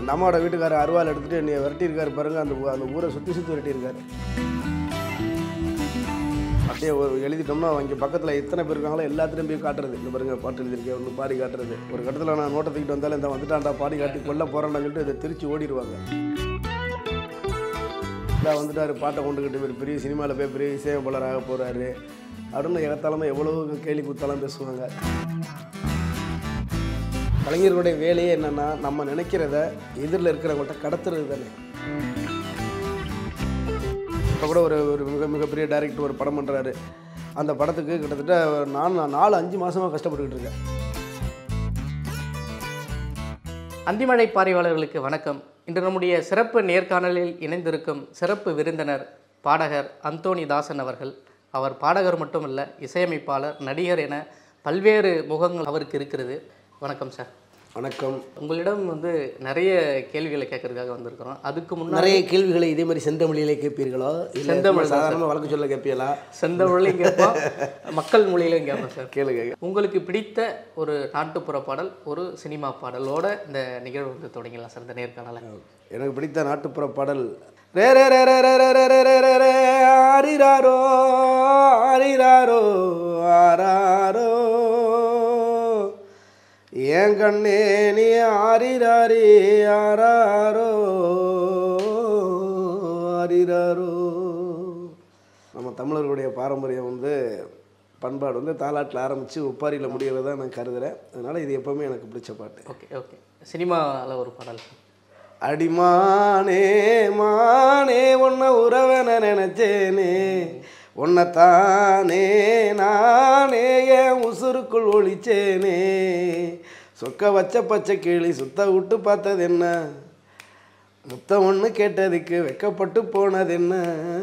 அந்த அம்மாவோட வீட்டுக்காரர் அருவாள் எடுத்துகிட்டு என்னை விரட்டியிருக்காரு பாருங்க அந்த ஊ- அந்த ஊரை சுற்றி சுற்றி விரட்டியிருக்காரு அப்படியே ஒரு எழுதிட்டோம்னா இங்கே பக்கத்தில் எத்தனை பேர் இருக்காங்களோ எல்லாத்தையும் போய் காட்டுறது இந்த பாருங்க பாட்டு எழுதியிருக்கேன் ஒன்று பாடி காட்டுறது ஒரு கட்டத்தில் நான் நோட்டை தூக்கிட்டு வந்தாலும் இந்த வந்துட்டான்டா பாடி காட்டி கொல்ல போகிறான்னு சொல்லிட்டு இதை திருச்சி ஓடிடுவாங்க இதான் வந்துட்டாரு பாட்டை கொண்டுக்கிட்டு இவர் பெரிய சினிமாவில் போய் பெரிய இசையமைப்பாளராக போகிறாரு அப்படின்னு எகத்தாலுமே எவ்வளோ கேலி குத்தாலும் பேசுவாங்க கலைஞர்களுடைய வேலையே என்னென்னா நம்ம நினைக்கிறத எதிரில் இருக்கிறவங்கள்ட்ட கடத்துறது தானே இப்போ கூட ஒரு ஒரு மிக மிகப்பெரிய டைரக்டர் ஒரு படம் பண்ணுறாரு அந்த படத்துக்கு கிட்டத்தட்ட நான் நாலு அஞ்சு மாதமாக கஷ்டப்பட்டுக்கிட்டு இருக்கேன் அந்திமழை பார்வையாளர்களுக்கு வணக்கம் இன்று நம்முடைய சிறப்பு நேர்காணலில் இணைந்திருக்கும் சிறப்பு விருந்தினர் பாடகர் அந்தோணி தாசன் அவர்கள் அவர் பாடகர் மட்டுமல்ல இசையமைப்பாளர் நடிகர் என பல்வேறு முகங்கள் அவருக்கு இருக்கிறது வணக்கம் சார் வணக்கம் உங்களிடம் வந்து நிறைய கேள்விகளை கேட்கறதுக்காக வந்திருக்கிறோம் அதுக்கு முன்னாடி நிறைய கேள்விகளை இதே மாதிரி செந்தமிழிலே கேட்பீர்களோ செந்தமிழ் சாதாரணமாக வழக்கு சொல்ல கேட்பீங்களா செந்தமிழையும் கேட்போம் மக்கள் மொழியிலையும் கேட்போம் சார் கேளுங்க உங்களுக்கு பிடித்த ஒரு நாட்டுப்புற பாடல் ஒரு சினிமா பாடலோட இந்த நிகழ்வு வந்து தொடங்கிடலாம் சார் இந்த நேர்காணலை எனக்கு பிடித்த நாட்டுப்புற பாடல் ரே ரே ரே ரே ரே ரே ரே ரே ரே ரே ரே ஆரிராரோ ஆரிராரோ ஆராரோ ஏன் கண்ணே நீ ஆரிராரி ஆராரோ ஆரிராரோ நம்ம தமிழர்களுடைய பாரம்பரியம் வந்து பண்பாடு வந்து தாலாட்டில் ஆரம்பித்து ஒப்பாரியில் முடிகிறதா நான் கருதுகிறேன் அதனால் இது எப்போவுமே எனக்கு பிடிச்ச பாட்டு ஓகே ஓகே சினிமாவில் ஒரு பாடல் அடிமானே மானே உன்னை உறவன நினைச்சேனே உன்னைத்தானே நானே என் உசுருக்குள் ஒழிச்சேனே சொக்க வச்ச பச்சை கிளி சுத்த விட்டு பார்த்தது என்ன முத்தம் ஒன்று கேட்டதுக்கு வெக்கப்பட்டு போனது என்ன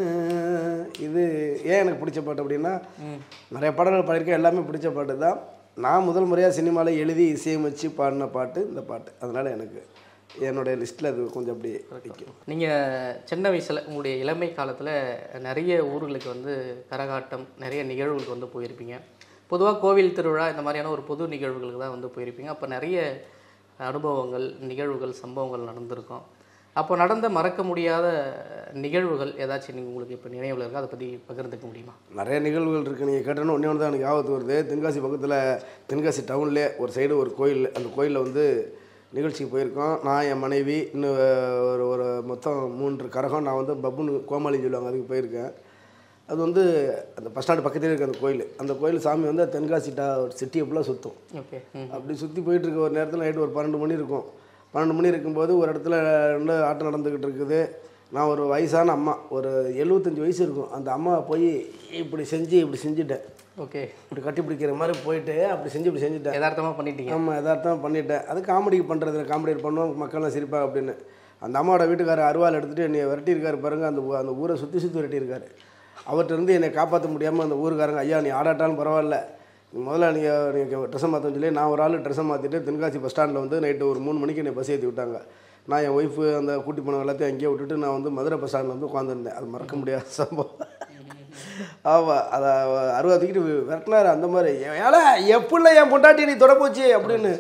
இது ஏன் எனக்கு பிடிச்ச பாட்டு அப்படின்னா நிறைய பாடல்கள் பாடியிருக்கேன் எல்லாமே பிடிச்ச பாட்டு தான் நான் முதல் முறையாக சினிமாவில் எழுதி இசையமைச்சு பாடின பாட்டு இந்த பாட்டு அதனால் எனக்கு என்னுடைய லிஸ்ட்டில் அது கொஞ்சம் அப்படியே நிற்கும் நீங்கள் சின்ன வயசில் உங்களுடைய இளமை காலத்தில் நிறைய ஊர்களுக்கு வந்து கரகாட்டம் நிறைய நிகழ்வுகளுக்கு வந்து போயிருப்பீங்க பொதுவாக கோவில் திருவிழா இந்த மாதிரியான ஒரு பொது நிகழ்வுகளுக்கு தான் வந்து போயிருப்பீங்க அப்போ நிறைய அனுபவங்கள் நிகழ்வுகள் சம்பவங்கள் நடந்திருக்கும் அப்போ நடந்த மறக்க முடியாத நிகழ்வுகள் ஏதாச்சும் நீங்கள் உங்களுக்கு இப்போ நினைவில் இருக்கா அதை பற்றி பகிர்ந்துக்க முடியுமா நிறைய நிகழ்வுகள் இருக்குது நீங்கள் கேட்டோன்னு ஒன்றே ஒன்று தான் எனக்கு ஆபத்து வருது தென்காசி பக்கத்தில் தென்காசி டவுன்லேயே ஒரு சைடு ஒரு கோயில் அந்த கோயிலில் வந்து நிகழ்ச்சிக்கு போயிருக்கோம் நான் என் மனைவி இன்னும் ஒரு ஒரு மொத்தம் மூன்று கரகம் நான் வந்து பப்புன்னு கோமாளின்னு சொல்லுவாங்க அதுக்கு போயிருக்கேன் அது வந்து அந்த பஸ் ஸ்டாண்டு பக்கத்துலேயே இருக்குது அந்த கோயில் அந்த கோயில் சாமி வந்து தென்காசி டா சிட்டியை ஃபுல்லாக சுற்றும் ஓகே ம் அப்படி சுற்றி போயிட்டு இருக்க ஒரு நேரத்தில் நைட்டு ஒரு பன்னெண்டு மணி இருக்கும் பன்னெண்டு மணி இருக்கும்போது ஒரு இடத்துல ரெண்டு ஆட்டம் நடந்துக்கிட்டு இருக்குது நான் ஒரு வயசான அம்மா ஒரு எழுபத்தஞ்சி வயசு இருக்கும் அந்த அம்மா போய் இப்படி செஞ்சு இப்படி செஞ்சுட்டேன் ஓகே இப்படி கட்டி பிடிக்கிற மாதிரி போயிட்டு அப்படி செஞ்சு இப்படி செஞ்சுட்டேன் யதார்த்தமாக பண்ணிட்டீங்க ஆமாம் யதார்த்தமாக பண்ணிட்டேன் அது காமெடிக்கு பண்ணுறது காமெடி பண்ணுவோம் மக்கள்லாம் சிரிப்பா அப்படின்னு அந்த அம்மாவோட வீட்டுக்காரர் அருவாள் எடுத்துகிட்டு என்னை விரட்டியிருக்காரு பாருங்க அந்த ஊ- அந்த ஊரை சுற்றி சுற்றி விரட்டியிருக்காரு அவர்கிட்ட இருந்து என்னை காப்பாற்ற முடியாமல் அந்த ஊருக்காரங்க ஐயா நீ ஆடாட்டாலும் பரவாயில்ல நீ முதல்ல நீங்கள் நீங்கள் ட்ரெஸ்ஸை மாற்றன்னு சொல்லி நான் ஒரு ஆள் ட்ரெஸ்ஸை மாற்றிட்டு தென்காசி பஸ் ஸ்டாண்டில் வந்து நைட்டு ஒரு மூணு மணிக்கு என்னை பஸ் ஏற்றி விட்டாங்க நான் என் ஒய்ஃபு அந்த கூட்டி போன எல்லாத்தையும் அங்கேயே விட்டுட்டு நான் வந்து மதுரை பஸ் ஸ்டாண்டில் வந்து உட்காந்துருந்தேன் அது மறக்க முடியாத சம்பவம் ஆமாம் அதை அருவா தூக்கிட்டு விரட்டினாரு அந்த மாதிரி ஏழை எப்படில என் பொண்டாட்டி நீ தொட போச்சு அப்படின்னு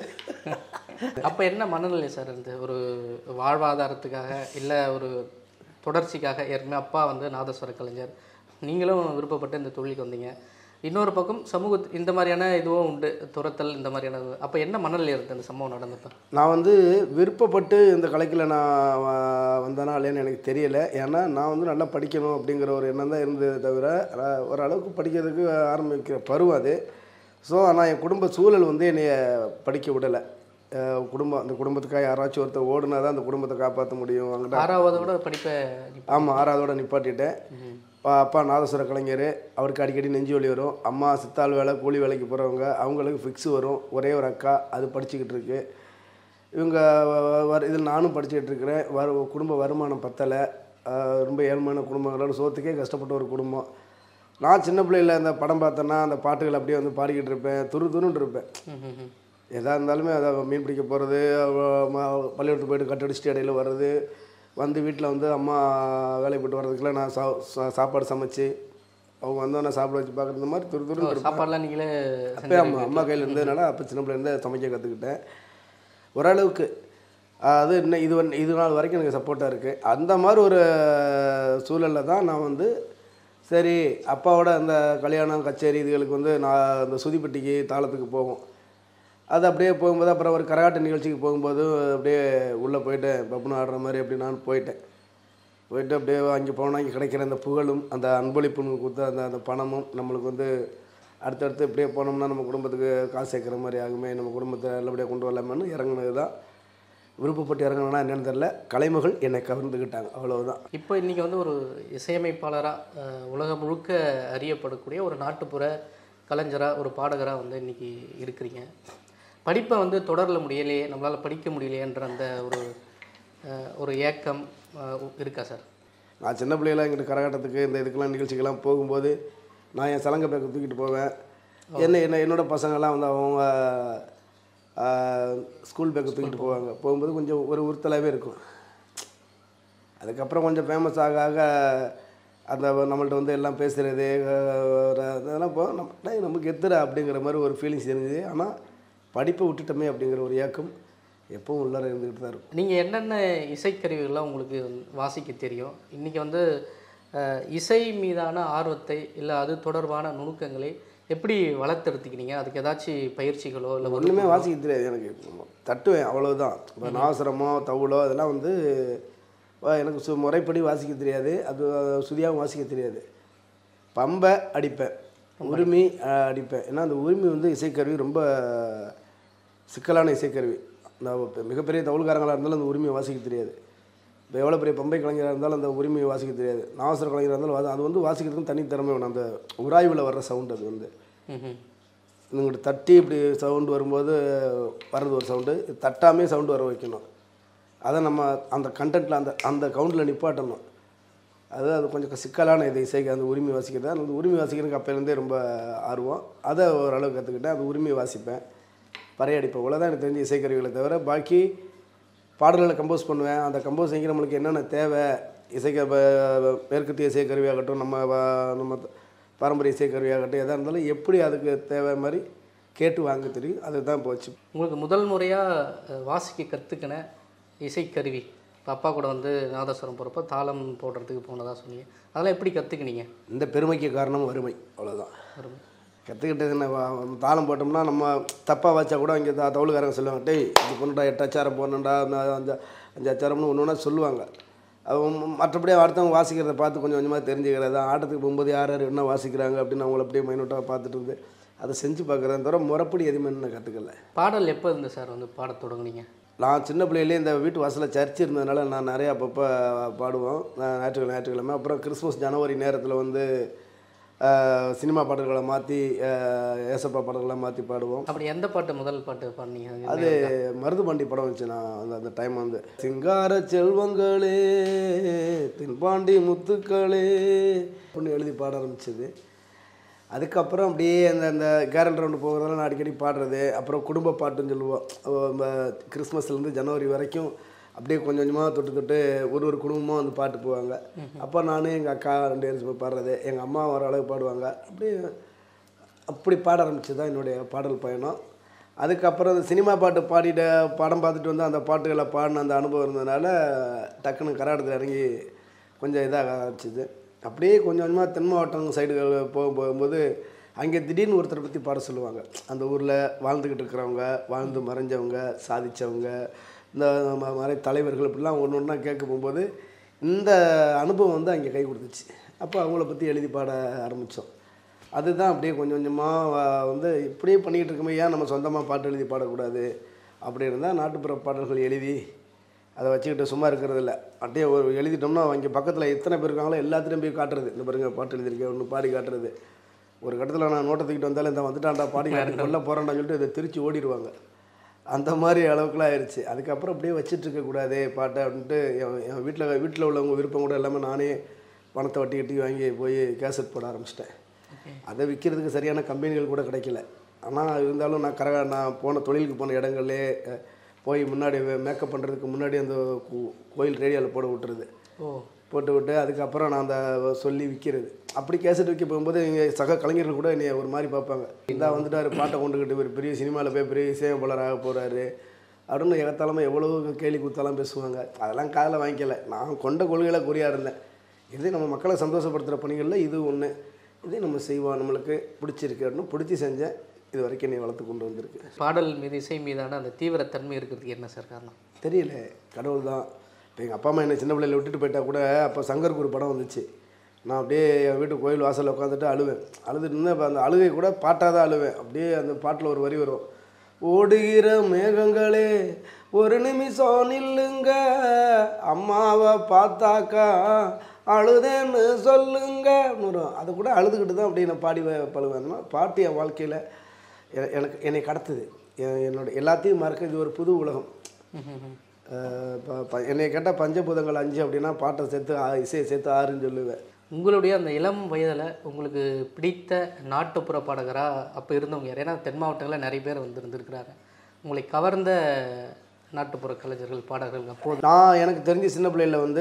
அப்போ என்ன மனநிலை சார் இருந்து ஒரு வாழ்வாதாரத்துக்காக இல்லை ஒரு தொடர்ச்சிக்காக ஏற்கனவே அப்பா வந்து நாதஸ்வர கலைஞர் நீங்களும் விருப்பப்பட்டு இந்த தொழிலுக்கு வந்தீங்க இன்னொரு பக்கம் சமூக இந்த மாதிரியான இதுவும் உண்டு துரத்தல் இந்த மாதிரியான அப்போ என்ன மனநிலை இருந்து அந்த சம்பவம் நடந்தப்ப நான் வந்து விருப்பப்பட்டு இந்த கலைக்கில் நான் வ- வந்தேனா இல்லையான்னு எனக்கு தெரியல ஏன்னா நான் வந்து நல்லா படிக்கணும் அப்படிங்கிற ஒரு எண்ணம் தான் இருந்ததே தவிர நான் ஓரளவுக்கு படிக்கிறதுக்கு ஆரம்பிக்கிற பருவம் அது ஸோ ஆனால் என் குடும்ப சூழல் வந்து என்னைய படிக்க விடலை அஹ் குடும்பம் அந்த குடும்பத்துக்காக யாராச்சும் ஒருத்தர் ஓடுனா தான் அந்த குடும்பத்தை காப்பாற்ற முடியும் அங்கிட்ட ஆறாவதோட படிப்பை நீ- ஆமாம் ஆறாவதோட நிப்பாட்டிட்டேன் அப்பா அப்பா நாதஸ்வர கலைஞர் அவருக்கு அடிக்கடி நெஞ்சு வலி வரும் அம்மா சித்தாள் வேலை கூலி வேலைக்கு போகிறவங்க அவங்களுக்கு ஃபிக்ஸ் வரும் ஒரே ஒரு அக்கா அது படிச்சுக்கிட்டு இருக்கு இவங்க வ- வ- இதில் நானும் படிச்சுக்கிட்டு இருக்கிறேன் வரு குடும்ப வருமானம் பத்தலை ஆஹ் ரொம்ப ஏழ்மையான குடும்பங்களோட சோத்துக்கே கஷ்டப்பட்ட ஒரு குடும்பம் நான் சின்ன பிள்ளையில அந்த படம் பார்த்தேன்னா அந்த பாட்டுகள் அப்படியே வந்து பாடிக்கிட்டு இருப்பேன் துரு துருன்னு இருப்பேன் ம், ம், ம். எதாக இருந்தாலுமே அதை மீன் பிடிக்க போகிறது பள்ளிக்கூடத்துக்கு போயிட்டு கட் அடிச்சுட்டு இடையில வர்றது வந்து வீட்டில் வந்து அம்மா வேலைக்கு போயிட்டு வர்றதுக்குள்ள நான் சா சா- சாப்பாடு சமைச்சு அவங்க வந்தோன்னே சாப்பிட வச்சு பார்க்குறது இந்த மாதிரி துரு துருன்னு இருப்பேன் சாப்பாடுலாம் நீங்களே அப்போ அம்மா அம்மா கையில் இருந்ததுனால அப்போ சின்ன பிள்ளைல இருந்தே சமைக்க கற்றுக்கிட்டேன் ஓரளவுக்கு அது இன்னும் இது வந்து- இது நாள் வரைக்கும் எனக்கு சப்போர்ட்டாக இருக்குது அந்த மாதிரி ஒரு சூழலில் தான் நான் வந்து சரி அப்பாவோட அந்த கல்யாணம் கச்சேரி இதுகளுக்கு வந்து நான் அந்த சுதிப்பட்டிக்கு தாளத்துக்கு போவோம் அது அப்படியே போகும்போது அப்புறம் ஒரு கரகாட்ட நிகழ்ச்சிக்கு போகும்போது அப்படியே உள்ளே போயிட்டேன் பப்புனு ஆடுற மாதிரி அப்படி நான் போயிட்டேன் போயிட்டு அப்படியே அங்கே போனால் இங்கே கிடைக்கிற அந்த புகழும் அந்த அன்பளிப்புன்னு கொடுத்த அந்த அந்த பணமும் நம்மளுக்கு வந்து அடுத்தடுத்து இப்படியே போனோம்னா நம்ம குடும்பத்துக்கு காசு சேர்க்குற மாதிரி ஆகுமே நம்ம குடும்பத்தை நல்லபடியாக கொண்டு வரலாமேன்னு இறங்குனது தான் விருப்பப்பட்டு இறங்கணும்னா என்னன்னு தெரில கலைமகள் என்னை கவர்ந்துக்கிட்டாங்க அவ்வளவுதான் இப்போ இன்றைக்கி வந்து ஒரு இசையமைப்பாளராக உலகம் முழுக்க அறியப்படக்கூடிய ஒரு நாட்டுப்புற கலைஞராக ஒரு பாடகராக வந்து இன்றைக்கி இருக்கிறீங்க படிப்பை வந்து தொடரல முடியலையே நம்மளால் படிக்க முடியலையேன்ற அந்த ஒரு அஹ், ஒரு ஏக்கம் அஹ், இருக்கா சார் நான் சின்ன பிள்ளையில எங்கிட்ட கரகாட்டத்துக்கு இந்த இதுக்கெல்லாம் நிகழ்ச்சிக்கெல்லாம் போகும்போது நான் என் சலங்கை பேக்கை தூக்கிட்டு போவேன் என்ன என்ன என்னோட பசங்கள்லாம் வந்து அவங்க ஸ்கூல் பேக்கை தூக்கிட்டு போவாங்க போகும்போது கொஞ்சம் ஒரு உறுத்தலாகவே இருக்கும் அதுக்கப்புறம் கொஞ்சம் ஃபேமஸ் ஆக ஆக அந்த நம்மள்ட்ட வந்து எல்லாம் பேசுகிறது அதெல்லாம் போ நம்ம டேய், நமக்கு எத்துறா அப்படிங்கிற மாதிரி ஒரு ஃபீலிங்ஸ் இருந்துச்சு ஆனால் படிப்பை விட்டுட்டோமே அப்படிங்கிற ஒரு ஏக்கம் எப்பவும் உள்ளார இருந்துக்கிட்டு தான் இருக்கும் நீங்கள் என்னென்ன இசைக்கருவிகள்லாம் உங்களுக்கு வாசிக்க தெரியும் இன்றைக்கி வந்து அஹ், இசை மீதான ஆர்வத்தை இல்லை அது தொடர்பான நுணுக்கங்களை எப்படி வளர்த்தெடுத்துக்கினீங்க அதுக்கு ஏதாச்சும் பயிற்சிகளோ இல்லை ஒன்றுமே வாசிக்க தெரியாது எனக்கு தட்டுவேன் அவ்வளவுதான் இப்போ நாசரமோ தவுளோ அதெல்லாம் வந்து வா- எனக்கு சு முறைப்படி வாசிக்க தெரியாது அது சுதியாகவும் வாசிக்க தெரியாது பம்பை அடிப்பேன் உரிமை அஹ், அடிப்பேன் ஏன்னா அந்த உரிமை வந்து இசைக்கருவி ரொம்ப சிக்கலான இசைக்கருவி நான் இப்ப மிகப்பெரிய தவுள்காரங்களாக இருந்தாலும் அந்த உரிமையை வாசிக்க தெரியாது இப்போ எவ்வளோ பெரிய பம்பை கலைஞராக இருந்தாலும் அந்த உரிமையை வாசிக்க தெரியாது நாசர கலைஞராக இருந்தாலும் வா- அது வந்து வாசிக்கிறதுக்கு தனி திறமை வேணும் அந்த உராய்வில் வர்ற சவுண்ட் அது வந்து ம்ஹும். இங்கிட்ட தட்டி இப்படி சவுண்டு வரும்போது வர்றது ஒரு சவுண்டு தட்டாமே சவுண்டு வர வைக்கணும் அதை நம்ம அந்த கண்டென்ட்டில் அந்த அந்த கவுண்டில் நிப்பாட்டணும் அது அது கொஞ்சம் சிக்கலான இது இசைக்கு அந்த உரிமை வாசிக்கிறது அந்த உரிமை வாசிக்கிறதுக்கு அப்போலேருந்தே ரொம்ப ஆர்வம் அதை ஓரளவு கற்றுக்கிட்டேன் அந்த உரிமையை வாசிப்பேன் பறையடிப்பேன் இவ்வளோதான் எனக்கு தெரிஞ்ச இசைக்கருவிகளை தவிர பாக்கி பாடல்களை கம்போஸ் பண்ணுவேன் அந்த கம்போஸிங்க்கு நம்மளுக்கு என்னென்ன தேவை இசைக்க ப- மேற்கத்திய இசைக்கருவியாகட்டும் நம்ம வ- நம்ம பாரம்பரிய இசைக்கருவியாகட்டும் எதாக இருந்தாலும் எப்படி அதுக்கு தேவை மாதிரி கேட்டு வாங்க தெரியும் அதுதான் போச்சு உங்களுக்கு முதல் முறையாக வாசிக்க கற்றுக்கின இசைக்கருவி இப்போ அப்பா கூட வந்து நாதஸ்வரம் போகிறப்ப தாளம் போடுறதுக்கு போனதா சொன்னீங்க அதெல்லாம் எப்படி கற்றுக்கினீங்க இந்த பெருமைக்கு காரணம் வறுமை அவ்வளோதான் கற்றுக்கிட்டது என்ன வா- தாளம் போட்டோம்னா நம்ம தப்பாக வச்சா கூட இங்கே த தவுளுக்காரங்க சொல்லுவாங்க டேய் இது பொண்ணுடா எட்டு அச்சாரம் போடணுண்டா அந்த அஞ்சு அஞ்சு அச்சாரம்னு ஒன்று ஒன்றா சொல்லுவாங்க அவங்க மற்றபடி அடுத்தவங்க வாசிக்கிறத பார்த்து கொஞ்சம் கொஞ்சமாக தெரிஞ்சுக்கிறது ஆட்டத்துக்கு போகும்போது யார் யார் என்ன வாசிக்கிறாங்க அப்படின்னு அவங்கள அப்படியே மைனூட்டாக பார்த்துட்டு இருந்து அதை செஞ்சு பார்க்குறேன் தவிர முறைப்படி எதுவுமே நான் கற்றுக்கல பாடல் எப்போ இருந்து சார் வந்து பாடத் தொடங்குனீங்க நான் சின்ன பிள்ளையிலே இந்த வீட்டு வாசலில் சர்ச் இருந்ததுனால நான் நிறையா அப்பப்போ பாடுவோம் நான் ஞாயிற்றுக்கிழமை ஞாயிற்றுக்கிழமை அப்புறம் கிறிஸ்மஸ் ஜனவரி நேரத்தில் வந்து ஆஹ், சினிமா பாடல்களை மாற்றி ஏசப்பா பாடல்களை மாற்றி பாடுவோம் அப்படி எந்த பாட்டு முதல் பாட்டு பாடினீங்க அது அது மருதுபாண்டி படம் வந்துச்சு நான் அந்த அந்த டைம் வந்து சிங்கார செல்வங்களே தென்பாண்டி முத்துக்களே அப்படின்னு எழுதி பாட ஆரம்பிச்சது அதுக்கப்புறம் அப்படியே அந்த அந்த கேரல் ரவுண்டு போகிறதெல்லாம் நான் அடிக்கடி பாடுறது அப்புறம் குடும்ப பாட்டுன்னு சொல்லுவோம் அஹ் நம்ம கிறிஸ்மஸ்லேருந்து ஜனவரி வரைக்கும் அப்படியே கொஞ்சம் கொஞ்சமாக தொட்டு தொட்டு ஒரு ஒரு குடும்பமாக வந்து பாட்டு போவாங்க அப்போ நான் எங்கள் அக்கா ரெண்டு பேரும் சும்மா பாடுறது எங்கள் அம்மா வர அளவுக்கு பாடுவாங்க அப்படியே அப்படி பாட ஆரம்பிச்சது தான் என்னுடைய பாடல் பயணம் அதுக்கப்புறம் அந்த சினிமா பாட்டு பாடிட்ட படம் பார்த்துட்டு வந்து அந்த பாட்டுகளை பாடின அந்த அனுபவம் இருந்ததுனால டக்குன்னு கராடத்தில் இறங்கி கொஞ்சம் இதாக ஆரம்பிச்சிது அப்படியே கொஞ்சம் கொஞ்சமாக தென் மாவட்டம் சைடுகள் போக போகும்போது அங்கே திடீர்னு ஒருத்தரை பற்றி பாட சொல்லுவாங்க அந்த ஊரில் வாழ்ந்துக்கிட்டு இருக்கிறவங்க வாழ்ந்து மறைஞ்சவங்க சாதிச்சவங்க இந்த ம- மறை தலைவர்கள் இப்படிலாம் ஒன்று ஒன்றா கேட்க போகும்போது இந்த அனுபவம் வந்து அங்கே கை கொடுத்துச்சு அப்போ அவங்கள பற்றி எழுதி பாட ஆரம்பித்தோம் அதுதான் அப்படியே கொஞ்சம் கொஞ்சமாக வந்து இப்படியே பண்ணிக்கிட்டு இருக்கோமே ஏன் நம்ம சொந்தமாக பாட்டு எழுதி பாடக்கூடாது அப்படி இருந்தால் நாட்டுப்புற பாடல்கள் எழுதி அதை வச்சுக்கிட்டு சும்மா இருக்கிறது இல்லை அப்படியே ஒரு எழுதிட்டோம்னா அவங்க பக்கத்தில் எத்தனை பேர் இருக்காங்களோ எல்லாத்துலேயும் போய் காட்டுறது இந்த பாருங்க பாட்டு எழுதியிருக்கேன் ஒன்று பாடி காட்டுறது ஒரு கட்டத்தில் நான் நோட்டை தூக்கிட்டு வந்தாலும் இந்த வந்துட்டான்டா பாடி காட்டி கொல்ல போகிறான்டான்னு சொல்லிட்டு இதை திருச்சி ஓடிடுவாங்க அந்த மாதிரி அளவுக்குலாம் ஆயிடுச்சு அதுக்கப்புறம் அப்படியே வச்சிட்டு இருக்கக்கூடாதே பாட்டை அப்படின்ட்டு என் என் வீட்டில் வீட்டில் உள்ளவங்க விருப்பம் கூட எல்லாமே நானே பணத்தை வட்டி கட்டி வாங்கி போய் கேசட் போட ஆரம்பிச்சிட்டேன் அதை விற்கிறதுக்கு சரியான கம்பெனிகள் கூட கிடைக்கல ஆனால் இருந்தாலும் நான் கர நான் போன தொழிலுக்கு போன இடங்கள்லே அஹ், போய் முன்னாடி மேக்கப் பண்ணுறதுக்கு முன்னாடி அந்த கோ- கோயில் ரேடியோவில் போட விட்டுறது ஓ போட்டு விட்டு அதுக்கப்புறம் நான் அந்த சொல்லி விற்கிறது அப்படி கேசட் விற்க போகும்போது இங்கே சக கலைஞர்கள் கூட என்னை ஒரு மாதிரி பார்ப்பாங்க இந்தா வந்துட்டாரு பாட்டை கொண்டுக்கிட்டு ஒரு பெரிய சினிமாவில் போய் பெரிய இசையமைப்பாளர் ஆக போகிறாரு அப்படின்னு எகத்தாலமாக எவ்வளோ கேலி குத்தாலாம் பேசுவாங்க அதெல்லாம் காதில் வாங்கிக்கல நான் கொண்ட கொள்கையில் குறியாக இருந்தேன் இது நம்ம மக்களை சந்தோஷப்படுத்துகிற பணிகளில் இது ஒன்று இதே நம்ம செய்வோம் நம்மளுக்கு பிடிச்சிருக்கு அப்படின்னு பிடிச்சி செஞ்சேன் இது வரைக்கும் நீ வளர்த்து கொண்டு வந்திருக்கு பாடல் மீது இசை மீதான அந்த தீவிரத்தன்மை இருக்கிறதுக்கு என்ன சார் காரணம் தெரியல கடவுள் தான் இப்போ எங்கள் அப்பா அம்மா என்னை சின்ன பிள்ளையில விட்டுட்டு போயிட்டா கூட அப்போ சங்கருக்கு ஒரு படம் வந்துச்சு நான் அப்படியே என் வீட்டு கோயில் வாசலில் உட்காந்துட்டு அழுவேன் அழுதுட்டு இருந்தேன் அப்போ அந்த அழுகை கூட பாட்டாக தான் அழுவேன் அப்படியே அந்த பாட்டில் ஒரு வரி வரும் ஓடுகிற மேகங்களே ஒரு நிமிஷம் நில்லுங்க அம்மாவை பார்த்தாக்கா அழுதேன்னு சொல்லுங்க வரும் அது கூட அழுதுகிட்டு தான் அப்படியே நான் பாடி வ- பழுவேன் அந்த மாதிரி பாட்டு என் வாழ்க்கையில் எ- எனக்கு என்னை கடத்துது எ- என்னோட எல்லாத்தையும் மறக்க இது ஒரு புது உலகம் அஹ் ப- ப- என்னை கேட்டால் பஞ்சபூதங்கள் அஞ்சு அப்படின்னா பாட்டை சேர்த்து ஆ- இசையை சேர்த்து ஆறுன்னு சொல்லுவேன் உங்களுடைய அந்த இளம் வயதில் உங்களுக்கு பிடித்த நாட்டுப்புற பாடகராக அப்போ இருந்தவங்க யார் ஏன்னா தென் மாவட்டங்களில் நிறைய பேர் வந்து இருந்திருக்கிறாங்க உங்களை கவர்ந்த நாட்டுப்புற கலைஞர்கள் பாடகர்கள் அப்போது நான் எனக்கு தெரிஞ்ச சின்ன பிள்ளையில் வந்து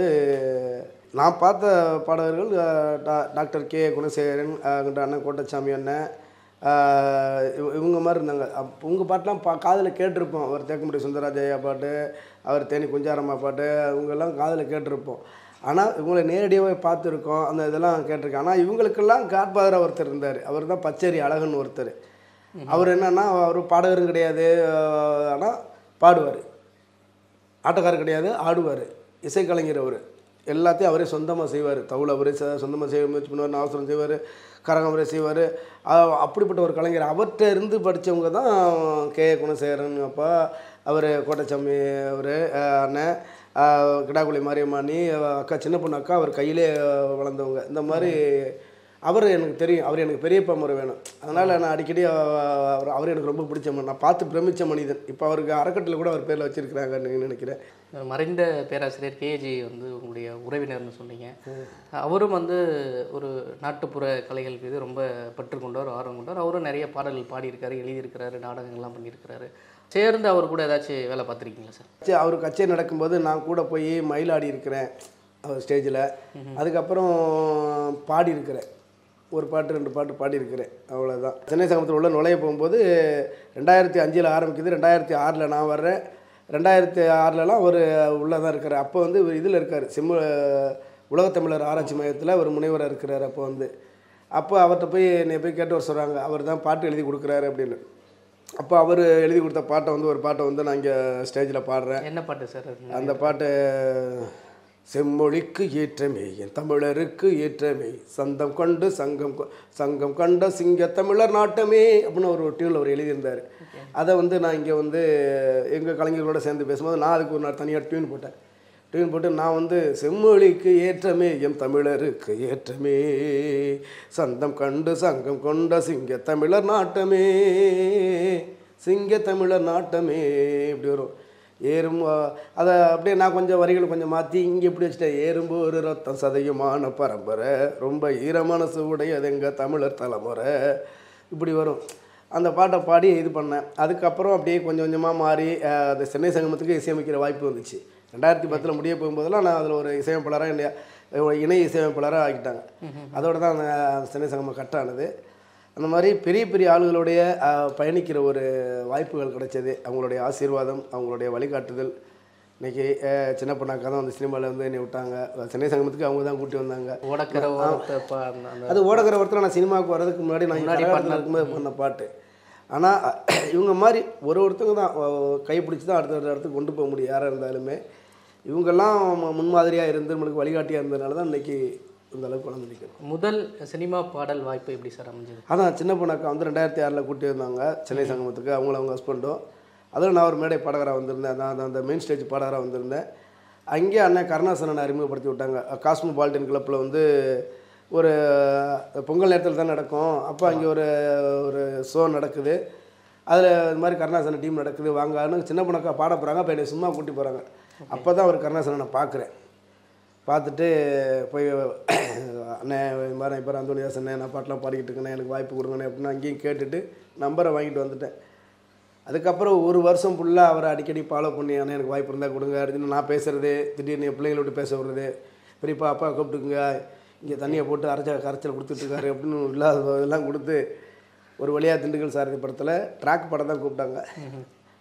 நான் பார்த்த பாடகர்கள் அஹ், டா- டாக்டர் கே குணசேகரன் அஹ், அண்ணன் கோட்டச்சாமி அண்ணன் அஹ், இவ- இவங்க மாதிரி இருந்தாங்க அப் உங்கள் பாட்டெலாம் பா காதில் கேட்டிருப்போம் அவர் தேக்கமுடி சுந்தராஜயா பாட்டு அவர் தேனி குஞ்சாரம்மா பாட்டு இவங்கெல்லாம் காதில் கேட்டிருப்போம் ஆனால் இவங்களை நேரடியாகவே பார்த்துருக்கோம் அந்த இதெல்லாம் கேட்டிருக்கேன் ஆனால் இவங்களுக்கெல்லாம் காட்பாதராக ஒருத்தர் இருந்தார் அவர் தான் பச்சேரி அழகன் ஒருத்தர் அவர் என்னன்னா அவர் பாடகரும் கிடையாது ஆனால் பாடுவார் ஆட்டக்காரர் கிடையாது ஆடுவார் இசைக்கலைஞர் அவர் எல்லாத்தையும் அவரே சொந்தமாக செய்வார் தவுள் அவரே ச- சொந்தமாக செய்ய முயற்சி பண்ணுவார் நாவசரம் செய்வார் கரகம் அவரே செய்வார் அப்படிப்பட்ட ஒரு கலைஞர் அவர்கிட்ட இருந்து படித்தவங்க தான் கே குணசேகரன் அப்பா அவர் கோட்டச்சாமி அவர் அண்ணன் அஹ், கிடாக்குழி மாரியம்மாணி அஹ், அக்கா சின்ன பொண்ணு அக்கா அவர் கையிலே அஹ், வளர்ந்தவங்க இந்த மாதிரி அவர் எனக்கு தெரியும் அவர் எனக்கு பெரியப்பா முறை வேணும் அதனால் நான் அடிக்கடி அஹ், அவர் அவர் எனக்கு ரொம்ப பிடிச்ச மனிதன் நான் பார்த்து பிரமிச்ச மனிதன் இப்போ அவருக்கு அறக்கட்டில் கூட அவர் பேரில் வச்சிருக்கிறாங்கன்னு நினைக்கிறேன் மறைந்த பேராசிரியர் கேஜி வந்து உங்களுடைய உறவினர்னு சொன்னீங்க அவரும் வந்து ஒரு நாட்டுப்புற கலைகள் மீது ரொம்ப பற்று கொண்டவர் ஆர்வம் கொண்டவர் அவரும் நிறைய பாடல்கள் பாடியிருக்காரு எழுதியிருக்கிறாரு நாடகங்கள்லாம் பண்ணியிருக்கிறாரு சேர்ந்து அவர் கூட ஏதாச்சும் வேலை பார்த்துருக்கீங்களா சார் கச்சே- அவர் கச்சேரி நடக்கும்போது நான் கூட போய் மயிலாடி இருக்கிறேன் அவர் ஸ்டேஜில் அதுக்கப்புறம் பாடியிருக்கிறேன் ஒரு பாட்டு ரெண்டு பாட்டு பாடியிருக்கிறேன் அவ்வளோதான் சென்னை சங்கத்தில் உள்ள நுழைய போகும்போது ரெண்டாயிரத்தி அஞ்சில் ஆரம்பிக்குது ரெண்டாயிரத்தி ஆறில் நான் வர்றேன் ரெண்டாயிரத்தி ஆறுலலாம் அவர் உள்ளே தான் இருக்கார் அப்போ வந்து இதில் இருக்கார் சிம்ம உலகத்தமிழர் ஆராய்ச்சி மையத்தில் ஒரு முனைவராக இருக்கிறார் அப்போ வந்து அப்போ அவர்கிட்ட போய் என்னை போய் கேட்டு வர சொல்கிறாங்க அவர் தான் பாட்டு எழுதி கொடுக்குறாரு அப்படின்னு அப்போ அவர் எழுதி கொடுத்த பாட்டை வந்து ஒரு பாட்டை வந்து நான் இங்கே ஸ்டேஜில் பாடுறேன் என்ன பாட்டு சார் அது? அந்த பாட்டு செம்மொழிக்கு ஏற்றமே என் தமிழருக்கு ஏற்றமே சந்தம் கொண்டு சங்கம் கொ- சங்கம் கண்ட சிங்க தமிழர் நாட்டமே அப்படின்னு ஒரு டியூனில் அவர் எழுதியிருந்தார் அதை வந்து நான் இங்கே வந்து எங்கள் கலைஞர்களோட சேர்ந்து பேசும்போது நான் அதுக்கு ஒரு நாள் தனியாக டியூன் போட்டேன் டியூன் போட்டு நான் வந்து செம்மொழிக்கு ஏற்றமே எம் தமிழருக்கு ஏற்றமே சந்தம் கண்டு சங்கம் கொண்ட சிங்க தமிழர் நாட்டமே சிங்க தமிழர் நாட்டமே இப்படி வரும் ஏறும் அதை அப்படியே நான் கொஞ்சம் வரிகளை கொஞ்சம் மாற்றி இங்கே இப்படி வச்சுட்டேன் ஏறும்பு ஒரு ரத்தம் சதயமான பரம்பரை ரொம்ப ஈரமனசு உடையது எங்கள் தமிழர் தலைமுறை இப்படி வரும் அந்த பாட்டை பாடி இது பண்ணேன் அதுக்கப்புறம் அப்படியே கொஞ்சம் கொஞ்சமாக மாறி அஹ், அந்த சென்னை சங்கமத்துக்கு இசையமைக்கிற வாய்ப்பு வந்துச்சு ரெண்டாயிரத்தி பத்தில் முடிய போகும்போதெல்லாம் நான் அதில் ஒரு இசையமைப்பாளராக என்னை ஒரு இணை இசையமைப்பாளராக ஆக்கிட்டாங்க அதோட தான் அந்த சென்னை சங்கமம் கட்டானது அந்த மாதிரி பெரிய பெரிய ஆளுகளுடைய அஹ், பயணிக்கிற ஒரு வாய்ப்புகள் கிடைச்சது அவங்களுடைய ஆசீர்வாதம் அவங்களுடைய வழிகாட்டுதல் இன்னைக்கு அஹ், சின்ன பொண்ணாக்கா தான் வந்து சினிமாவில் வந்து என்னை விட்டாங்க சென்னை சங்கமத்துக்கு அவங்க தான் கூட்டி வந்தாங்க ஓடக்கிற ஓரத்தை பா- அந்த- அந்த அது ஓடக்கிற ஒருத்தர் நான் சினிமாவுக்கு வர்றதுக்கு முன்னாடி நான் முன்னாடி இருக்கும்போது பண்ண பாட்டு ஆனால் இவங்க மாதிரி ஒரு ஒருத்தவங்க தான் அஹ், கைப்பிடிச்சி தான் அடுத்த அடுத்த இடத்துக்கு கொண்டு போக முடியும் யாராக இருந்தாலுமே இவங்கெல்லாம் ம- முன்மாதிரியாக இருந்து நம்மளுக்கு வழிகாட்டியாக இருந்ததுனால தான் இன்னைக்கு இந்த அளவுக்கு வளர்ந்து நிற்கிறோம் முதல் சினிமா பாடல் வாய்ப்பு எப்படி சார் அமைஞ்சது அதான் சின்ன பொண்ணாக்கா வந்து ரெண்டாயிரத்தி ஆறில் கூட்டி வந்தாங்க சென்னை சங்கமத்துக்கு அவங்கள அவங்க ஹஸ்பண்டும் அதில் நான் ஒரு மேடை பாடகராக வந்திருந்தேன் நான் அந்த மெயின் ஸ்டேஜ் பாடகராக வந்திருந்தேன் அங்கே அண்ணன் கருணாசனனை அறிமுகப்படுத்தி விட்டாங்க காஸ்மோபாலிட்டன் கிளப்பில் வந்து ஒரு பொங்கல் நேரத்தில் தான் நடக்கும் அப்போ அங்கே ஒரு ஒரு ஷோ நடக்குது அதில் இது மாதிரி கருணாசன டீம் நடக்குது வாங்கன்னு சின்ன பொண்ணாக்கா பாட போகிறாங்க அப்போ என்னை சும்மா கூட்டி போகிறாங்க அப்போ தான் ஒரு கருணாசனை பார்க்குறேன் பார்த்துட்டு போய் அண்ணே இது மாதிரி இப்போ அந்தோனிதாஸ் அண்ணே நான் பாட்டெலாம் பாடிக்கிட்டு இருக்கேண்ணே எனக்கு வாய்ப்பு கொடுங்கண்ணே அப்படின்னு அங்கேயும் கேட்டுட்டு நம்பரை வாங்கிட்டு வந்துட்டேன் அதுக்கப்புறம் ஒரு வருஷம் ஃபுல்லாக அவரை அடிக்கடி ஃபாலோ பண்ணி அண்ணே எனக்கு வாய்ப்பு இருந்தால் கொடுங்க அப்படின்னு நான் பேசுறது திடீர்னு என் பிள்ளைங்களை விட்டு பேச விடுறது பெரியப்பா அப்பா கூப்பிட்டுக்குங்க இங்கே தண்ணியை போட்டு அரைச்ச கரைச்சல் கொடுத்துட்ருக்காரு அப்படின்னு இல்லாத இதெல்லாம் கொடுத்து ஒரு வழியாக திண்டுக்கல் சாரதி படத்தில் ட்ராக் படம் தான் கூப்பிட்டாங்க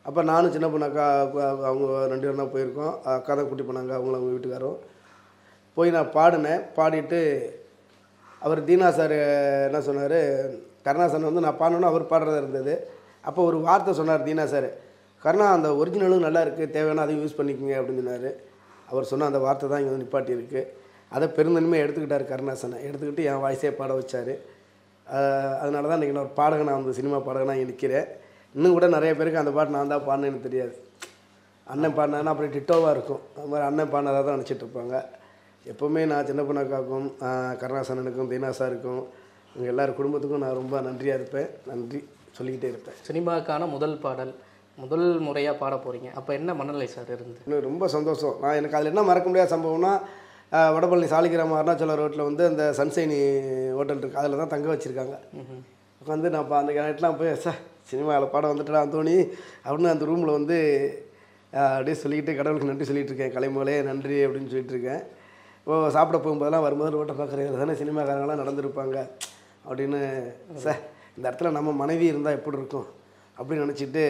அப்போ நானும் சின்ன பொண்ணு அக்கா அக்கா- அவங்க ரெண்டு பேரும் தான் போயிருக்கோம் அக்கா தான் கூட்டி போனாங்க அவங்களும் அவங்க வீட்டுக்காரும் போய் நான் பாடினேன் பாடிட்டு அவர் தீனா சார் என்ன சொன்னார் கருணாசன் வந்து நான் பாடணுன்னு அவர் பாடுறதா இருந்தது அப்போ ஒரு வார்த்தை சொன்னார் தீனா சார் கருணா அந்த ஒரிஜினலும் நல்லா இருக்குது தேவையான அதையும் யூஸ் பண்ணிக்கோங்க அப்படின்னு சொன்னார் அவர் சொன்ன அந்த வார்த்தை தான் இங்கே வந்து நிப்பாட்டி இருக்குது அதை பெருந்தன்மையாக எடுத்துக்கிட்டார் கருணாசனை எடுத்துக்கிட்டு என் வாய்ஸே பாட வச்சார் அதனால தான் இன்றைக்கி நான் ஒரு பாடகனாக வந்து சினிமா பாடகனாக இங்கே நிற்கிறேன் இன்னும் கூட நிறைய பேருக்கு அந்த பாட்டு நான் தான் பாடினேன்னு தெரியாது அண்ணன் பாடினாருன்னா அப்படியே டிட்டோவாக இருக்கும் அது மாதிரி அண்ணன் பாடினதாக தான் நினச்சிட்டு இருப்பாங்க எப்போவுமே நான் சின்ன பொண்ணக்காக்கும் கருணாசனனுக்கும் தீனா சாருக்கும் எங்கள் எல்லார் குடும்பத்துக்கும் நான் ரொம்ப நன்றியாக இருப்பேன் நன்றி சொல்லிக்கிட்டே இருப்பேன் சினிமாக்கான முதல் பாடல் முதல் முறையாக பாட போகிறீங்க அப்போ என்ன மனநிலை சார் இருந்து இன்னும் ரொம்ப சந்தோஷம் நான் எனக்கு அதில் என்ன மறக்க முடியாத சம்பவம்னா ஆஹ், வடபழனி சாலிகிராம அருணாச்சலம் ரோட்டில் வந்து அந்த சன்சைனி ஹோட்டல் இருக்குது அதில் தான் தங்க வச்சுருக்காங்க உட்காந்து நான் இப்போ அந்த நைட்லாம் போய் சார் சினிமாவில் பாடம் வந்துட்டா தோனி அப்படின்னு அந்த ரூமில் வந்து ஆஹ், அப்படியே சொல்லிக்கிட்டு கடவுளுக்கு நன்றி சொல்லிட்டு இருக்கேன் கலைமோலே நன்றி அப்படின்னு சொல்லிட்டு இருக்கேன் ஓ சாப்பிட போகும்போதெல்லாம் வரும்போது ரோட்டை பார்க்குறது தானே சினிமாக்காரங்களாம் நடந்திருப்பாங்க அப்படின்னு சார் இந்த இடத்துல நம்ம மனைவி இருந்தால் எப்படி இருக்கும் அப்படின்னு நினச்சிட்டு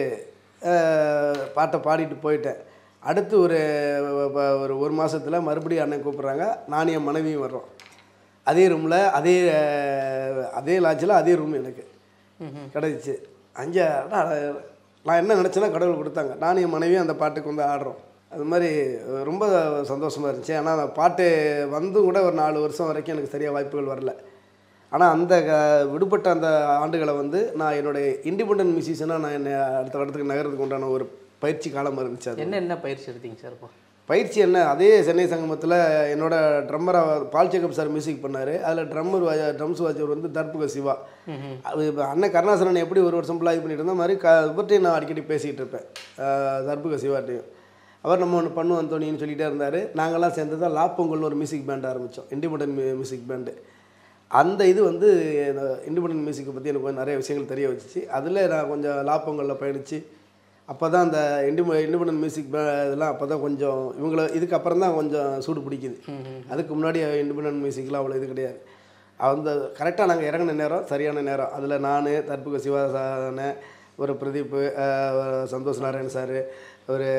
பாட்டை பாடிட்டு போயிட்டேன் அடுத்து ஒரு ப- ஒரு ஒரு மாதத்தில் மறுபடியும் அண்ணன் கூப்பிட்றாங்க நானும் என் மனைவியும் வர்றோம் அதே ரூமில் அதே அஹ், அதே லாட்ஜில் அதே ரூம் எனக்கு கிடச்சிச்சு அங்கே அடா, நான் என்ன நினச்சேன்னா கடவுள் கொடுத்தாங்க நானும் என் மனைவியும் அந்த பாட்டுக்கு வந்து ஆடுறோம் அது மாதிரி அஹ், ரொம்ப சந்தோஷமாக இருந்துச்சு ஆனால் அந்த பாட்டு வந்தும் கூட ஒரு நாலு வருஷம் வரைக்கும் எனக்கு சரியாக வாய்ப்புகள் வரல ஆனால் அந்த க- விடுபட்ட அந்த ஆண்டுகளை வந்து நான் என்னுடைய இண்டிபெண்டன்ட் மியூசிஷியனாக நான் என்னை அடுத்த இடத்துக்கு நகரத்துக்கு உண்டான ஒரு பயிற்சி காலம் இருந்துச்சு அது என்ன என்ன பயிற்சி எடுத்தீங்க சார் இப்போ பயிற்சி என்ன அதே சென்னை சங்கமத்தில் என்னோட ட்ரம்மராக பால் சேகப் சார் மியூசிக் பண்ணார் அதில் ட்ரம்மர் ட்ரம்ஸ் வாஜர் வந்து தர்புக சிவா அது இப்ப அண்ணன் கருணாசனன் எப்படி ஒரு வருஷம் ஃபுல்லாக இது பண்ணிட்டு இருந்த மாதிரி க இவர்கிட்டையும் நான் அடிக்கடி பேசிக்கிட்டு இருப்பேன் அஹ் தர்புக சிவாட்டையும் அவர் நம்ம ஒன்று பண்ணுவோம் தோனின்னு சொல்லிகிட்டே இருந்தார் நாங்கள்லாம் சேர்ந்து தான் லாப்பொங்கல்னு ஒரு மியூசிக் பேண்ட் ஆரம்பித்தோம் இண்டிபெண்டன்ட் மியூசிக் பேண்டு அந்த இது வந்து இண்டிபெண்டன்ட் மியூசிக்கை பற்றி எனக்கு கொஞ்சம் நிறைய விஷயங்கள் தெரிய வச்சுச்சு அதில் நான் கொஞ்சம் லாப்பொங்கலில் பயணித்து அப்போ தான் அந்த இண்டி இண்டிபெண்டன்ட் மியூசிக் இதெல்லாம் அப்போ தான் கொஞ்சம் இவங்கள இதுக்கு அப்புறம் தான் கொஞ்சம் சூடு பிடிக்குது அதுக்கு முன்னாடி இண்டிபெண்டன்ட் மியூசிக்லாம் அவ்வளோ இது கிடையாது அந்த கரெக்டாக நாங்கள் இறங்கின நேரம் சரியான நேரம் அதில் நான் தற்புக சிவாசான ஒரு பிரதீப் அஹ், ஒரு சந்தோஷ் நாராயண் சார் ஒரு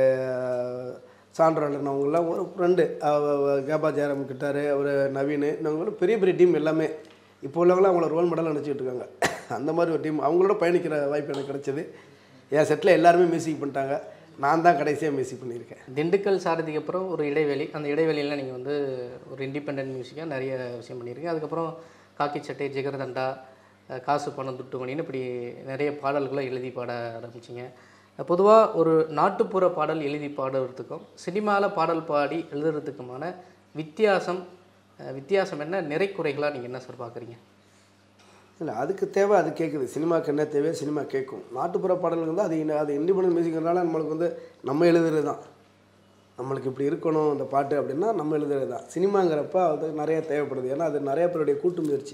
சான்றன் அவங்கெல்லாம் ஒரு ஃப்ரெண்டு கேபா ஜெயராம் கிட்டார் ஒரு நவீன் இவங்களும் பெரிய பெரிய டீம் எல்லாமே இப்போ உள்ளவங்களாம் அவங்கள ரோல் மாடலாக நினச்சிக்கிட்டு இருக்காங்க அந்த மாதிரி ஒரு டீம் அவங்களோட பயணிக்கிற வாய்ப்பு எனக்கு கிடைச்சது என் செட்டில் எல்லாருமே மியூசிக் பண்ணிட்டாங்க நான் தான் கடைசியாக மியூசிக் பண்ணியிருக்கேன் திண்டுக்கல் சாரதிக்கு அப்புறம் ஒரு இடைவெளி அந்த இடைவெளியில் நீங்கள் வந்து ஒரு இண்டிபெண்டன்ட் மியூசிக்காக நிறைய விஷயம் பண்ணியிருக்கீங்க அதுக்கப்புறம் காக்கி சட்டை ஜிகர்தண்டா அஹ் காசு பணம் துட்டுமணின்னு இப்படி நிறைய பாடல்களை எழுதி பாட ஆரம்பிச்சிங்க பொதுவாக ஒரு நாட்டுப்புற பாடல் எழுதி பாடுறதுக்கும் சினிமாவில் பாடல் பாடி எழுதுறதுக்குமான வித்தியாசம் அஹ் வித்தியாசம் என்ன நிறைக்குறைகளாக நீங்கள் என்ன சார் பார்க்குறீங்க இல்லை அதுக்கு தேவை அது கேட்குது சினிமாக்கு என்ன தேவையோ சினிமா கேட்கும் நாட்டுப்புற பாடல்கள் வந்து அது இன்ன- அது இண்டிபெண்டன்ட் மியூசிக்னால நம்மளுக்கு வந்து நம்ம எழுதுறது தான் நம்மளுக்கு இப்படி இருக்கணும் அந்த பாட்டு அப்படின்னா நம்ம எழுதுறது தான் சினிமாங்கிறப்ப அது நிறைய தேவைப்படுது ஏன்னா அது நிறைய பேருடைய கூட்டு முயற்சி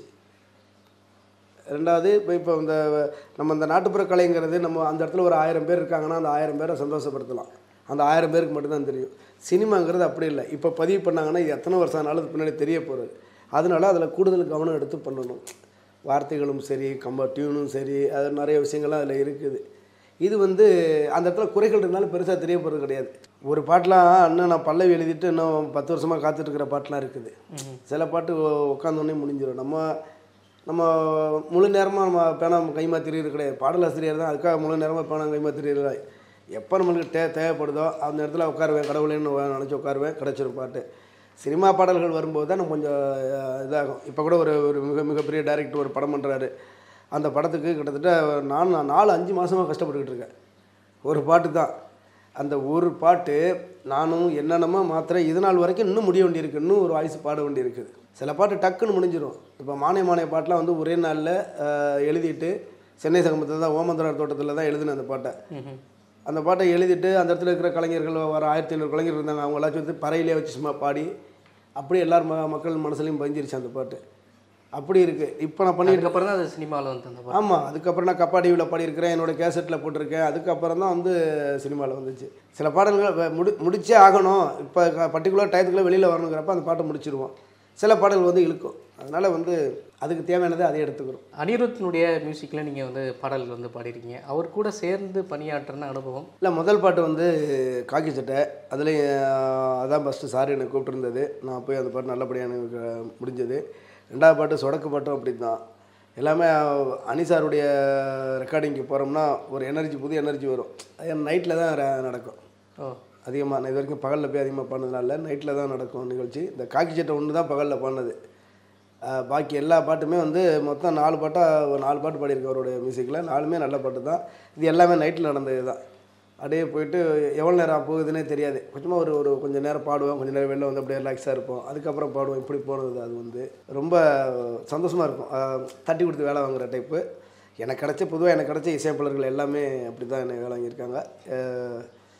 ரெண்டாவது இப்போ இப்போ இந்த நம்ம இந்த நாட்டுப்புற கலைங்கிறது நம்ம அந்த இடத்துல ஒரு ஆயிரம் பேர் இருக்காங்கன்னா அந்த ஆயிரம் பேரை சந்தோஷப்படுத்தலாம் அந்த ஆயிரம் பேருக்கு மட்டும்தான் தெரியும் சினிமாங்கிறது அப்படி இல்லை இப்போ பதிவு பண்ணாங்கன்னா இது எத்தனை வருஷம் ஆனாலும் அது பின்னாடி தெரிய போகிறது அதனால அதில் கூடுதல் கவனம் எடுத்து பண்ணணும் வார்த்தைகளும் சரி கம்ப டியூனும் சரி அது நிறைய விஷயங்கள்லாம் அதில் இருக்குது இது வந்து அந்த இடத்துல குறைகள் இருந்தாலும் பெருசாக தெரிய போகிறது கிடையாது ஒரு பாட்டெலாம் இன்னும் நான் பல்லவி எழுதிட்டு இன்னும் பத்து வருஷமாக காத்துட்ருக்கிற பாட்டெலாம் இருக்குது சில பாட்டு உட்காந்தோடனே முடிஞ்சிடும் நம்ம நம்ம முழு நேரமாக நம்ம பேனா கைமா திரியிறது கிடையாது பாடலாசிரியர் தான் அதுக்காக முழு நேரமாக பேனா கைமா திரியிறது எப்போ நம்மளுக்கு தே தேவைப்படுதோ அந்த இடத்துல உட்காருவேன் கடவுளேன்னு நினச்சி உட்காருவேன் கிடச்சிரும் பாட்டு சினிமா பாடல்கள் வரும்போது தான் நம்ம கொஞ்சம் அஹ், இதாகும் இப்போ கூட ஒரு ஒரு மிக மிகப்பெரிய டைரக்டர் ஒரு படம் பண்ணுறாரு அந்த படத்துக்கு கிட்டத்தட்ட நான் நாலு அஞ்சு மாதமாக கஷ்டப்பட்டுக்கிட்டு இருக்கேன் ஒரு பாட்டு தான் அந்த ஒரு பாட்டு நானும் என்னென்னமோ மாத்திரம் இது நாள் வரைக்கும் இன்னும் முடிய வேண்டியிருக்கு இன்னும் ஒரு வாய்ஸ் பாட வேண்டியிருக்குது சில பாட்டு டக்குன்னு முடிஞ்சிடும் இப்போ மானிய மானிய பாட்டெலாம் வந்து ஒரே நாளில் எழுதிட்டு சென்னை சங்கமத்தில் தான் ஓமந்தரார் தோட்டத்தில் தான் எழுதினேன் அந்த பாட்டை அந்த பாட்டை எழுதிட்டு அந்த இடத்துல இருக்கிற கலைஞர்கள் வர ஆயிரத்தி ஐநூறு கலைஞர் இருந்தாங்க அவங்க எல்லாச்சும் வந்து பறையிலே வச்சு சும்மா பாடி அப்படியே எல்லார் ம மக்கள் மனசுலையும் பதிஞ்சிருச்சு அந்த பாட்டு அப்படி இருக்குது இப்போ நான் பண்ணிட்டு அதுக்கப்புறம் தான் அது சினிமாவில் வந்து அந்த பாட்டு ஆமாம் அதுக்கப்புறம் நான் கப்பாடிவில் பாடியிருக்கிறேன் என்னோட கேசட்டில் போட்டிருக்கேன் அதுக்கப்புறம் தான் வந்து சினிமாவில் வந்துச்சு சில பாடல்கள் வ- முடி முடிச்சே ஆகணும் இப்போ பர்டிகுலர் டயத்துக்குள்ளே வெளியில் வரணுங்கிறப்ப அந்த பாட்டை முடிச்சிருவோம் சில பாடல்கள் வந்து இழுக்கும் அதனால் வந்து அதுக்கு தேவையானதை அதை எடுத்துக்கிறோம் அனிருத்தினுடைய மியூசிக்கில் நீங்கள் வந்து பாடல்கள் வந்து பாடிருக்கீங்க அவர் கூட சேர்ந்து பணியாற்றின அனுபவம் இல்லை முதல் பாட்டு வந்து காக்கி சட்டை அதுலேயும் அதான் ஃபஸ்ட்டு சார் என்னை கூப்பிட்டுருந்தது நான் போய் அந்த பாட்டு நல்லபடியாக எனக்கு முடிஞ்சது ரெண்டாவது பாட்டு சொடக்கு பாட்டும் அப்படி தான் எல்லாமே அனிசாருடைய ரெக்கார்டிங்க்கு போகிறோம்னா ஒரு எனர்ஜி புது எனர்ஜி வரும் அது நைட்டில் தான் ர- நடக்கும் ஓ அதிகமாக நான் இது வரைக்கும் பகலில் போய் அதிகமாக பண்ணதுனால நைட்டில் தான் நடக்கும் நிகழ்ச்சி இந்த காக்கி சட்டை ஒன்று தான் பகலில் பண்ணது அஹ் பாக்கி எல்லா பாட்டுமே வந்து மொத்தம் நாலு பாட்டாக ஒரு நாலு பாட்டு பாடியிருக்கேன் அவருடைய மியூசிக்கில் நாலுமே நல்ல பாட்டு தான் இது எல்லாமே நைட்டில் நடந்தது தான் அப்படியே போயிட்டு எவ்வளோ நேரம் போகுதுன்னே தெரியாது கொஞ்சமாக ஒரு ஒரு கொஞ்சம் நேரம் பாடுவோம் கொஞ்சம் நேரம் வெளில வந்து அப்படியே ரிலாக்ஸாக இருப்போம் அதுக்கப்புறம் பாடுவோம் இப்படி போனது அது வந்து ரொம்ப சந்தோஷமாக இருக்கும் அஹ் தட்டி கொடுத்து வேலை வாங்குற டைப்பு எனக்கு கிடைச்ச பொதுவாக எனக்கு கிடைச்ச இசையமைப்பாளர்கள் எல்லாமே அப்படி தான் என்னை வேலை வாங்கியிருக்காங்க அஹ்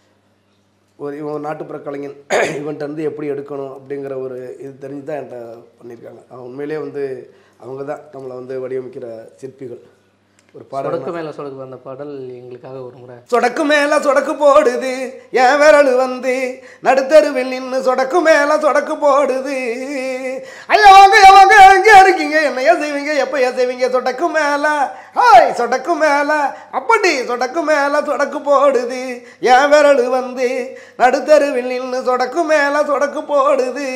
ஒரு இவன் ஒரு நாட்டுப்புற கலைஞன் இவன்ட்ட வந்து எப்படி எடுக்கணும் அப்படிங்கிற ஒரு இது தெரிஞ்சு தான் என்கிட்ட பண்ணியிருக்காங்க அவன் உண்மையிலே வந்து அவங்க தான் நம்மளை வந்து வடிவமைக்கிற சிற்பிகள் ஒரு பாடல் சொடக்கு மேலே சொடக்கு வந்த பாடல் எங்களுக்காக ஒரு முறை சொடக்கு மேல சொடக்கு போடுது என் விரல் வந்து நடுத்தருவில் நின்று சொடக்கு மேல சொடக்கு போடுது ஐயா வாங்க வாங்க எங்க இருக்கீங்க என்னையா செய்வீங்க எப்ப செய்வீங்க சொடக்கு மேல ஹாய் சொடக்கு மேல அப்படி சொடக்கு மேல சொடக்கு போடுது என் விரல் வந்து நடுத்தருவில் நின்று சொடக்கு மேல சொடக்கு போடுது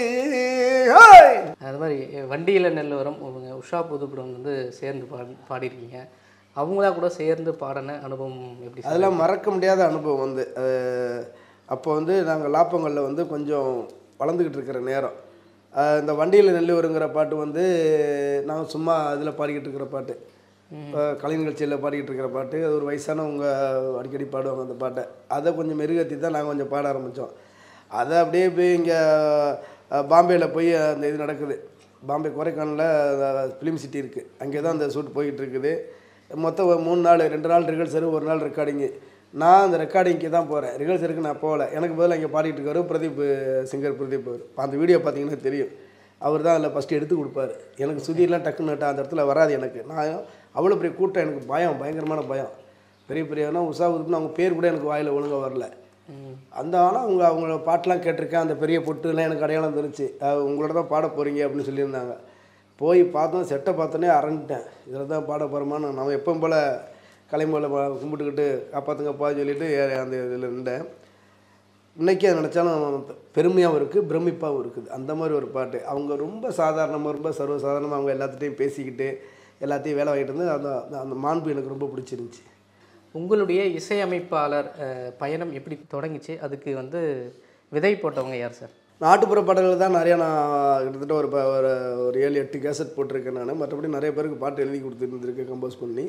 ஹாய் அது மாதிரி வண்டியில் நெல் வரும் அவங்க உஷா புதுக்குடம் வந்து சேர்ந்து பாடி பாடியிருக்கீங்க அவங்களா கூட சேர்ந்து பாடின அனுபவம் எப்படி சார்? அதெல்லாம் மறக்க முடியாத அனுபவம் வந்து அஹ், அப்போ வந்து நாங்கள் லாப்பங்களில் வந்து கொஞ்சம் வளர்ந்துக்கிட்டு இருக்கிற நேரம் அஹ், இந்த வண்டியில் நெல் வருங்கிற பாட்டு வந்து நான் சும்மா அதில் பாடிக்கிட்டு இருக்கிற பாட்டு இப்போ கலை நிகழ்ச்சியில் பாடிக்கிட்டு இருக்கிற பாட்டு அது ஒரு வயசானவங்க அடிக்கடி பாடுவாங்க அந்த பாட்டை அதை கொஞ்சம் மெருகேற்றி தான் நாங்கள் கொஞ்சம் பாட ஆரம்பித்தோம் அதை அப்படியே போய் இங்கே பாம்பேயில் போய் அந்த இது நடக்குது பாம்பே கொரைக்கானலில் ஃபிலிம் சிட்டி இருக்குது அங்கே தான் அந்த ஷூட் போய்கிட்டு இருக்குது மொத்தம் ஒரு மூணு நாள் ரெண்டு நாள் ரிஹர்சல் ஒரு நாள் ரெக்கார்டிங்கு நான் அந்த ரெக்கார்டிங்க்கு தான் போகிறேன் ரிஹர்சலுக்கு நான் போகல எனக்கு பதிலாக இங்கே பாடிட்டு இருக்காரு பிரதீப் சிங்கர் பிரதீப் அவர் அந்த வீடியோ பார்த்தீங்கன்னா தெரியும் அவர் தான் அதில் ஃபஸ்ட்டு எடுத்து கொடுப்பாரு எனக்கு சுதியெல்லாம் டக்குன்னு நட்டா அந்த இடத்துல வராது எனக்கு நான் அவ்வளோ பெரிய கூட்டம் எனக்கு பயம் பயங்கரமான பயம் பெரிய பெரியனா உஷா உதுப்புன்னு அவங்க பேர் கூட எனக்கு வாயில் ஒழுங்காக வரல ம். அந்த ஆனால் அவங்க அவங்கள பாட்டெலாம் கேட்டிருக்கேன் அந்த பெரிய பொட்டுலாம் எனக்கு அடையாளம் தெரிஞ்சு உங்களோட தான் பாட போகிறீங்க அப்படின்னு சொல்லியிருந்தாங்க போய் பார்த்தோம் செட்டை பார்த்தோன்னே அரண்டுட்டேன் இதில் தான் பாட போகிறோமான்னு நான் எப்பவும் போல் கலைமலை கும்பிட்டுக்கிட்டு காப்பாற்றுங்கப்பா சொல்லிட்டு ஏ- அந்த இதில் இருந்தேன் இன்னைக்கு அதை நினச்சாலும் பெருமையாகவும் இருக்குது பிரமிப்பாகவும் இருக்குது அந்த மாதிரி ஒரு பாட்டு அவங்க ரொம்ப சாதாரணமாக ரொம்ப சர்வசாதாரணமாக அவங்க எல்லாத்துட்டையும் பேசிக்கிட்டு எல்லாத்தையும் வேலை வாங்கிட்டு இருந்து அந்த அந்த- அந்த மாண்பு எனக்கு ரொம்ப பிடிச்சிருந்துச்சி உங்களுடைய இசையமைப்பாளர் அஹ், பயணம் எப்படி தொடங்குச்சு அதுக்கு வந்து விதை போட்டவங்க யார் சார் நாட்டுப்புற பாடல்கள் தான் நிறையா நான் கிட்டத்தட்ட ஒரு ப- ஒரு ஒரு ஏழு எட்டு கேசட் போட்டிருக்கேன் நான் மற்றபடி நிறைய பேருக்கு பாட்டு எழுதி கொடுத்துருந்துருக்கேன் கம்போஸ் பண்ணி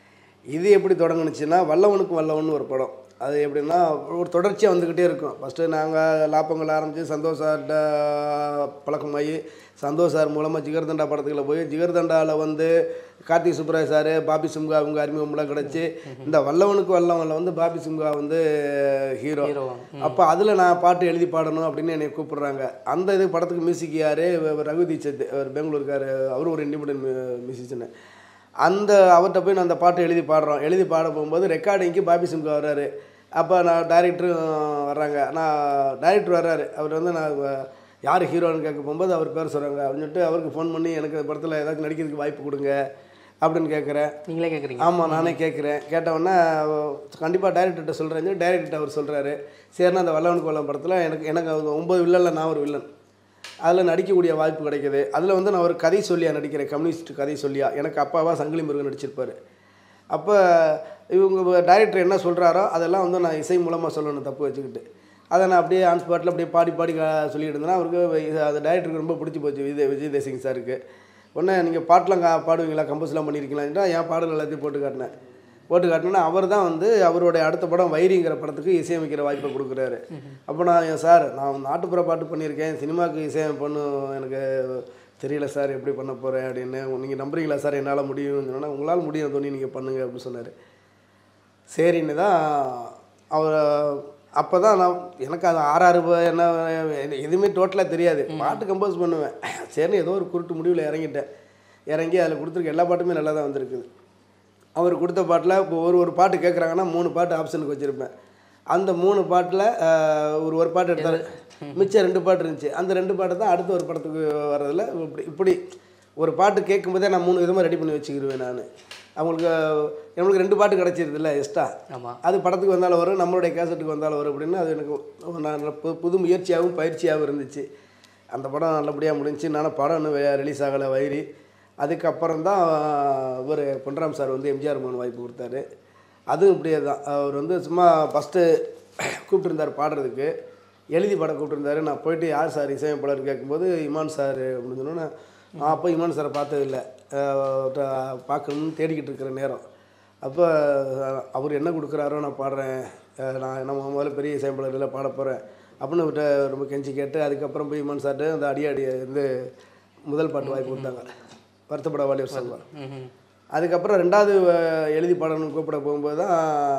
இது எப்படி தொடங்குனுச்சுன்னா வல்லவனுக்கும் வல்லவன் ஒரு படம் அது எப்படின்னா ஒரு தொடர்ச்சியாக வந்துக்கிட்டே இருக்கும் ஃபஸ்ட்டு நாங்கள் லாப்பங்கள் ஆரம்பித்து சந்தோஷ் சார்கிட்ட பழக்கமாகி சந்தோஷ் சார் மூலமாக ஜிகர்தண்டா படத்துக்குள்ள போய் ஜிகர்தண்டாவில் வந்து கார்த்திக் சுப்ராஜ் சார் பாபி சிம்கா அவங்க அறிமுகம்லாம் கிடச்சி இந்த வல்லவனுக்கு வல்லவனில் வந்து பாபி சிம்கா வந்து ஹீரோ ஹீரோ அப்போ அதில் நான் பாட்டு எழுதி பாடணும் அப்படின்னு என்னை கூப்பிடுறாங்க அந்த இது படத்துக்கு மியூசிக் யார் ரகு தீட்சத் அவர் பெங்களூருக்கார் அவர் ஒரு இண்டிபெண்டன்ட் மியூசிஷியனு அந்த அவர்கிட்ட போய் நான் அந்த பாட்டு எழுதி பாடுறோம் எழுதி பாட போகும்போது ரெக்கார்டிங்க்கு பாபி சிம்கா வர்றாரு அப்போ நான் டைரக்டரும் வர்றாங்க நான் டைரக்டர் வர்றாரு அவர் வந்து நான் வ- யார் ஹீரோன்னு கேட்க போகும்போது அவர் பேர் சொல்கிறாங்க அப்படின்னு சொல்லிட்டு அவருக்கு ஃபோன் பண்ணி எனக்கு இந்த படத்தில் ஏதாச்சும் நடிக்கிறதுக்கு வாய்ப்பு கொடுங்க அப்படின்னு கேட்குறேன் நீங்களே கேட்குறீங்க ஆமாம் நானே கேட்குறேன் கேட்டவொடனே கண்டிப்பாக டைரக்டர்கிட்ட சொல்கிறேன் டைரக்டர் அவர் சொல்கிறாரு சரிண்ணா அந்த வல்லவன் கோலம் படத்தில் எனக்கு எனக்கு அது ஒம்பது வில்லனில் நான் ஒரு வில்லன் அதில் நடிக்கக்கூடிய வாய்ப்பு கிடைக்குது அதில் வந்து நான் ஒரு கதை சொல்லியா நடிக்கிறேன் கம்யூனிஸ்ட் கதை சொல்லியா எனக்கு அப்பாவா சங்கிலி முருகன் நடிச்சிருப்பாரு அப்போ இவங்க டைரக்டர் என்ன சொல்கிறாரோ அதெல்லாம் வந்து நான் இசை மூலமாக சொல்லணும் தப்பு வச்சுக்கிட்டு அதை நான் அப்படியே ஆன் ஸ்பாட்டில் அப்படியே பாடி பாடி கா- சொல்லிட்டு இருந்தேன்னா அவருக்கு இது அது டைரக்டருக்கு ரொம்ப பிடிச்சி போச்சு விஜய் விஜய் தேசிங் சாருக்கு உடனே நீங்கள் பாட்டெலாம் கா பாடுவீங்களா கம்போஸ்லாம் பண்ணியிருக்கீங்களா என் பாடல் எல்லாத்தையும் போட்டு காட்டினேன் போட்டு காட்டினோன்னா அவர் தான் வந்து அவருடைய அடுத்த படம் வைரிங்கிற படத்துக்கு இசையமைக்கிற வாய்ப்பை கொடுக்குறாரு அப்போ நான் "ஏன் சார் நான் நாட்டுப்புற பாட்டு பண்ணியிருக்கேன் சினிமாவுக்கு இசையமைப்பண்ணு எனக்கு தெரியல சார் எப்படி பண்ண போகிறேன் அப்படின்னு நீங்கள் நம்புறீங்களா சார் என்னால் முடியும்னு சொன்னோன்னா உங்களால் முடியும் தோனி நீங்கள் பண்ணுங்க அப்படின்னு சொன்னார் சரின்னு தான் அவர் அப்போ தான் நான் எனக்கு அது ஆறாறு என்ன எதுவுமே டோட்டலாக தெரியாது பாட்டு கம்போஸ் பண்ணுவேன் சரின்னு ஏதோ ஒரு குருட்டு முடிவில் இறங்கிட்டேன் இறங்கி அதில் கொடுத்துருக்க எல்லா பாட்டுமே நல்லா தான் வந்திருக்குது அவர் கொடுத்த பாட்டில் இப்போ ஒரு ஒரு பாட்டு கேட்குறாங்கன்னா மூணு பாட்டு ஆப்ஷனுக்கு வச்சுருப்பேன் அந்த மூணு பாட்டில் ஒரு ஒரு பாட்டு எடுத்தாரு மிச்சம் ரெண்டு பாட்டு இருந்துச்சு அந்த ரெண்டு பாட்டு தான் அடுத்த ஒரு படத்துக்கு வர்றதில் இப்படி இப்படி ஒரு பாட்டு கேட்கும்போதே நான் மூணு விதமாக ரெடி பண்ணி வச்சுக்கிடுவேன் நான் அவங்களுக்கு நம்மளுக்கு ரெண்டு பாட்டு கிடச்சிருதுல்ல எக்ஸ்ட்ரா ஆமாம் அது படத்துக்கு வந்தாலும் வரும் நம்மளுடைய கேசட்டுக்கு வந்தாலும் வரும் அப்படின்னு அது எனக்கு ஒரு நல்ல பு- புது முயற்சியாகவும் பயிற்சியாகவும் இருந்துச்சு அந்த படம் நல்லபடியாக முடிஞ்சுச்சு நானும் படம் இன்னும் ரிலீஸ் ஆகலை வைரி அதுக்கப்புறம் தான் ஒரு பொன்ராம் சார் வந்து எம்ஜிஆர் மோகன் வாய்ப்பு கொடுத்தாரு அதுவும் இப்படியே தான் அவர் வந்து சும்மா ஃபஸ்ட்டு கூப்பிட்டுருந்தார் பாடுறதுக்கு எழுதி பாட கூப்பிட்டுருந்தாரு நான் போயிட்டு யார் சார் இசையமைப்பாளர் கேட்கும்போது இமான் சார் அப்படின்னு சொன்னோன்னே நான் அப்போ இமான் சாரை பார்த்ததில்ல பார்க்கணும்னு தேடிக்கிட்டு இருக்கிற நேரம் அப்போ அவர் என்ன கொடுக்குறாரோ நான் பாடுறேன் அஹ் நான் நம்ம முதல்ல பெரிய இசையமைப்பாளரில் பாட போகிறேன் அப்படின்னு விட்ட ரொம்ப கெஞ்சி கேட்டு அதுக்கப்புறம் போய் இமான் சார்ட்டு அந்த அடியாடி வந்து முதல் பாட்டு வாய்ப்பு கொடுத்தாங்க வருத்தப்பட வாலியர் செல்வம் ம் அதுக்கப்புறம் ரெண்டாவது அஹ், எழுதி பாடணும்னு கூப்பிட போகும்போது தான்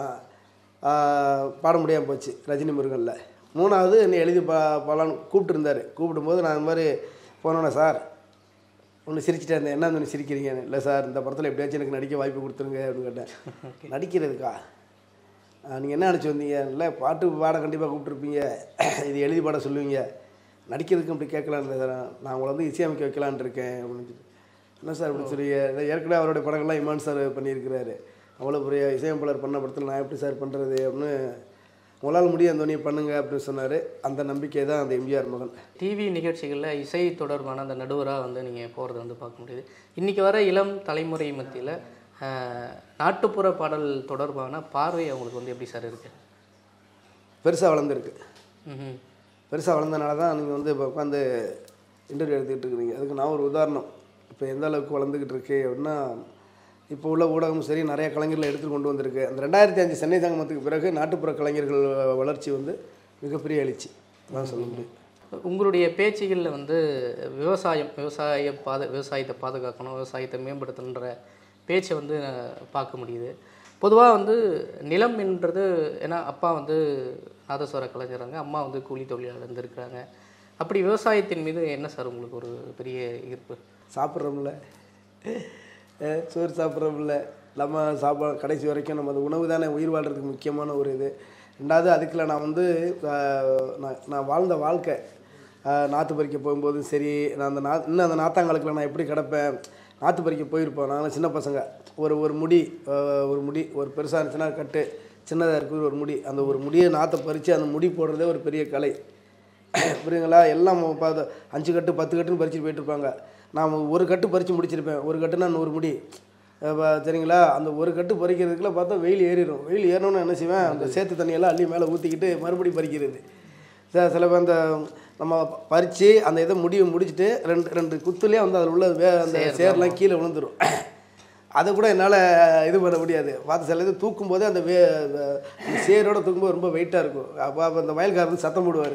ஆஹ், பாட முடியாமல் போச்சு ரஜினி முருகனில் மூணாவது என்னை எழுதி பா பாடலான்னு கூப்பிட்டுருந்தாரு கூப்பிடும்போது நான் இந்த மாதிரி போனோன்னே சார் ஒன்று சிரிச்சிட்டே இருந்தேன் என்ன ஒன்று சிரிக்கிறீங்க இல்லை சார் இந்த படத்தில் எப்படியாச்சும் எனக்கு நடிக்க வாய்ப்பு கொடுத்துருங்க அப்படின்னு கேட்டேன் நடிக்கிறதுக்கா நீங்கள் என்ன நினச்சி வந்தீங்க இல்லை பாட்டு பாட கண்டிப்பாக கூப்பிட்ருப்பீங்க இது எழுதி பாட சொல்லுவீங்க நடிக்கிறதுக்கு அப்படி கேட்கலான்னு சார் நான் உங்களை வந்து இசையமைக்க வைக்கலான்னு இருக்கேன் அப்படின்னு சொல்லி என்ன சார் அப்படி சொல்லி ஏற்கனவே அவருடைய படங்கள்லாம் இமான் சார் பண்ணியிருக்கிறாரு அவ்வளோ பெரிய இசையமைப்பாளர் பண்ண படத்தில் நான் எப்படி சார் பண்ணுறது அப்படின்னு உங்களால் முடியும் அந்த நீ பண்ணுங்க அப்படின்னு சொன்னார் அந்த நம்பிக்கை தான் அந்த எம்ஜிஆர் மகன் டிவி நிகழ்ச்சிகளில் இசை தொடர்பான அந்த நடுவராக வந்து நீங்கள் போகிறத வந்து பார்க்க முடியுது இன்றைக்கி வர இளம் தலைமுறை மத்தியில் நாட்டுப்புற பாடல் தொடர்பான பார்வை அவங்களுக்கு வந்து எப்படி சார் இருக்குது பெருசாக வளர்ந்துருக்கு ம் பெருசாக வளர்ந்தனால தான் நீங்கள் வந்து இப்போ உட்காந்து இன்டர்வியூ எடுத்துக்கிட்டு இருக்கிறீங்க அதுக்கு நான் ஒரு உதாரணம் இப்போ எந்த அளவுக்கு வளர்ந்துக்கிட்டு இருக்கு அப்படின்னா இப்போ உள்ள ஊடகமும் சரி நிறைய கலைஞர்களை எடுத்துட்டு கொண்டு வந்திருக்கு அந்த ரெண்டாயிரத்தி அஞ்சு சென்னை சங்கமத்துக்கு பிறகு நாட்டுப்புற கலைஞர்கள் வளர்ச்சி வந்து மிகப்பெரிய எழுச்சி தான் சொல்ல முடியும் உங்களுடைய பேச்சுகளில் வந்து விவசாயம் விவசாய பாத விவசாயத்தை பாதுகாக்கணும் விவசாயத்தை மேம்படுத்தணுன்ற பேச்சை வந்து அஹ், பார்க்க முடியுது பொதுவாக வந்து நிலம் என்றது ஏன்னா அப்பா வந்து நாதஸ்வர கலைஞராங்க அம்மா வந்து கூலி தொழிலாளர் இருந்திருக்கிறாங்க அப்படி விவசாயத்தின் மீது என்ன சார் உங்களுக்கு ஒரு பெரிய ஈர்ப்பு சாப்பிட்றோம்ல அஹ் சோறு சாப்பிட்றோம்ல நம்ம சாப்பா கடைசி வரைக்கும் நம்ம அந்த உணவு தானே உயிர் வாழ்கிறதுக்கு முக்கியமான ஒரு இது ரெண்டாவது அதுக்குள்ள நான் வந்து அஹ், நான் நான் வாழ்ந்த வாழ்க்கை அஹ், நாற்று பறிக்க போகும்போதும் சரி நான் அந்த நா இன்னும் அந்த நாத்தாங்காலுக்குள்ள நான் எப்படி கிடப்பேன் நாற்று பறிக்க போயிருப்போம் நாங்கள் சின்ன பசங்க ஒரு ஒரு முடி அஹ், ஒரு முடி ஒரு பெருசாக இருந்துச்சுன்னா கட்டு சின்னதாக இருக்குது ஒரு முடி அந்த ஒரு முடியை நாற்றை பறித்து அந்த முடி போடுறதே ஒரு பெரிய கலை புரியுங்களா எல்லாம் பார்த்து அஞ்சு கட்டு பத்து கட்டுன்னு பறிச்சுட்டு போயிட்டு இருப்பாங்க நான் ஒரு கட்டு பறித்து முடிச்சிருப்பேன் ஒரு கட்டுனா நூறு முடி அப்ப சரிங்களா அந்த ஒரு கட்டு பறிக்கிறதுக்குள்ள பார்த்தா வெயில் ஏறிடும் வெயில் ஏறணும்னு என்ன செய்வேன் அந்த சேத்து தண்ணியெல்லாம் அள்ளி மேலே ஊற்றிக்கிட்டு மறுபடியும் பறிக்கிறது ச- சில பேர் அந்த நம்ம பறித்து அந்த இதை முடிவு முடிச்சுட்டு ரெண்டு ரெண்டு குத்துலேயே வந்து அதில் உள்ள வே அந்த சேரெலாம் கீழே விழுந்துடும் அதை கூட என்னால் இது பண்ண முடியாது பார்த்து சில இது தூக்கும் போதே அந்த வே அந்த சேரோட தூக்கும்போது ரொம்ப வெயிட்டாக இருக்கும் அப்போ அப்போ அந்த வயல்காரர் வந்து சத்தம் போடுவார்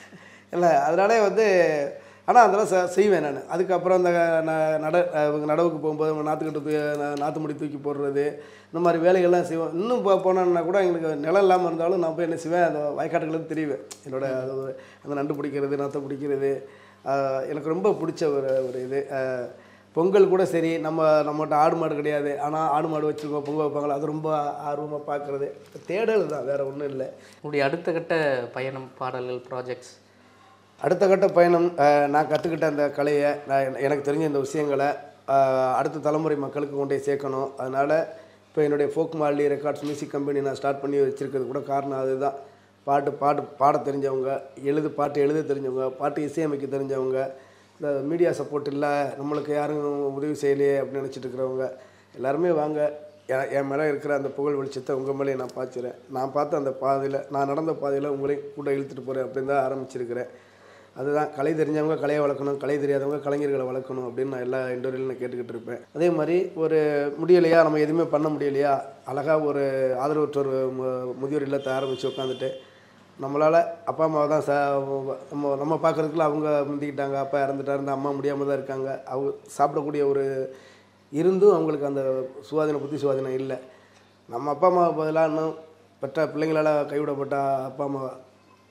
இல்லை அதனாலே வந்து ஆனால் அதெல்லாம் செ- செய்வேன் நான் அதுக்கப்புறம் அந்த ந- நட இவங்க நடவுக்கு போகும்போது நாற்றுக்கட்டு தூ நா- நாற்று முடி தூக்கி போடுறது இந்த மாதிரி வேலைகள்லாம் செய்வேன் இன்னும் போ போனோன்னா கூட எங்களுக்கு நிலம் இல்லாமல் இருந்தாலும் நான் போய் என்ன செய்வேன் அந்த வயக்காட்டுகளுக்கு தெரிவேன் என்னோட அது ஒரு- அந்த நண்டு பிடிக்கிறது நாற்றை பிடிக்கிறது ஆஹ் எனக்கு ரொம்ப பிடிச்ச ஒரு ஒரு இது ஆஹ் பொங்கல் கூட சரி நம்ம நம்மகிட்ட ஆடு மாடு கிடையாது ஆனால் ஆடு மாடு வச்சுருக்கோம் பொங்கல் வைப்பாங்களா அது ரொம்ப ஆர்வமாக பார்க்குறது தேடல் தான் வேறு ஒன்றும் இல்லை உங்களுடைய அடுத்த கட்ட பயணம் பாடல்கள் ப்ராஜெக்ட்ஸ் அடுத்த கட்ட பயணம் அஹ், நான் கற்றுக்கிட்ட அந்த கலையை நான் என- எனக்கு தெரிஞ்ச இந்த விஷயங்களை அஹ், அடுத்த தலைமுறை மக்களுக்கு கொண்டு போய் சேர்க்கணும் அதனால் இப்போ என்னுடைய ஃபோக் மாலி ரெக்கார்ட்ஸ் மியூசிக் கம்பெனி நான் ஸ்டார்ட் பண்ணி வச்சுருக்கிறது கூட காரணம் அதுதான் பாட்டு பாட்டு பாட தெரிஞ்சவங்க எழுது பாட்டு எழுத தெரிஞ்சவங்க பாட்டு இசையமைக்க தெரிஞ்சவங்க இந்த மீடியா சப்போர்ட் இல்லை நம்மளுக்கு யாரும் உதவி செய்யலையே அப்படின்னு நினச்சிட்டு இருக்கிறவங்க எல்லாருமே வாங்க என் என் மேலே இருக்கிற அந்த புகழ் வெளிச்சத்தை உங்கள் மேலே நான் பார்த்துறேன் நான் பார்த்த அந்த பாதையில் நான் நடந்த பாதையில் உங்களையும் கூட இழுத்துட்டு போகிறேன் அப்படின்னு தான் ஆரம்பிச்சிருக்கிறேன் அதுதான் கலை தெரிஞ்சவங்க கலையை வளர்க்கணும் கலை தெரியாதவங்க கலைஞர்களை வளர்க்கணும் அப்படின்னு நான் எல்லா இன்டர்வியூலையும் நான் கேட்டுக்கிட்டு இருப்பேன் அதே மாதிரி ஒரு முடியலையா நம்ம எதுவுமே பண்ண முடியலையா அழகாக ஒரு ஆதரவற்றோர் மு- முதியோர் இல்லத்தை ஆரம்பித்து உட்காந்துட்டு நம்மளால் அப்பா அம்மாவை தான் ச நம்ம நம்ம பார்க்குறதுக்குள்ள அவங்க முந்திக்கிட்டாங்க அப்பா இறந்துட்டாரு இந்த அம்மா முடியாமல் தான் இருக்காங்க அவங்க சாப்பிடக்கூடிய ஒரு இருந்தும் அவங்களுக்கு அந்த சுவாதீன புத்தி சுவாதீனம் இல்லை நம்ம அப்பா அம்மா பதிலாக இன்னும் பெற்ற பிள்ளைங்களால் கைவிடப்பட்ட அப்பா அம்மா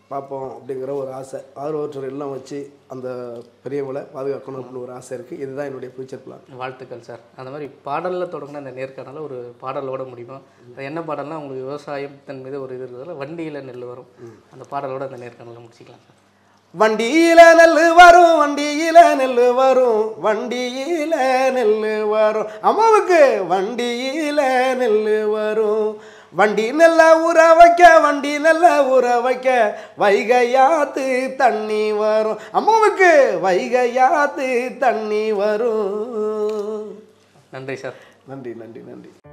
பார்ப்போம் அப்படிங்கிற ஒரு ஆசை ஆர்வற்றோர் எல்லாம் வச்சு அந்த பெரியவங்களை பாதுகாக்கணும் அப்படின்னு ஒரு ஆசை இருக்குது இதுதான் என்னுடைய ஃபியூச்சர் பிளான் வாழ்த்துக்கள் சார் அந்த மாதிரி பாடலில் தொடங்கின இந்த நேர்காணல ஒரு பாடலோட முடியுமா அது என்ன பாடல்னா உங்களுக்கு விவசாயத்தின் மீது ஒரு இது இருக்கிறதுல வண்டியில் நெல் வரும் அந்த பாடலோட அந்த நேர்காணலை முடிச்சிக்கலாம் சார் வண்டியில நெல் வரும் வண்டியில நெல் வரும் வண்டியில நெல் வரும் அம்மாவுக்கு வண்டியில நெல் வரும் வண்டி நல்ல ஊற வைக்க வண்டி நல்ல ஊற வைக்க வைகையாத்து தண்ணி வரும் அம்மாவுக்கு வைகையாத்து தண்ணி வரும் நன்றி சார் நன்றி நன்றி நன்றி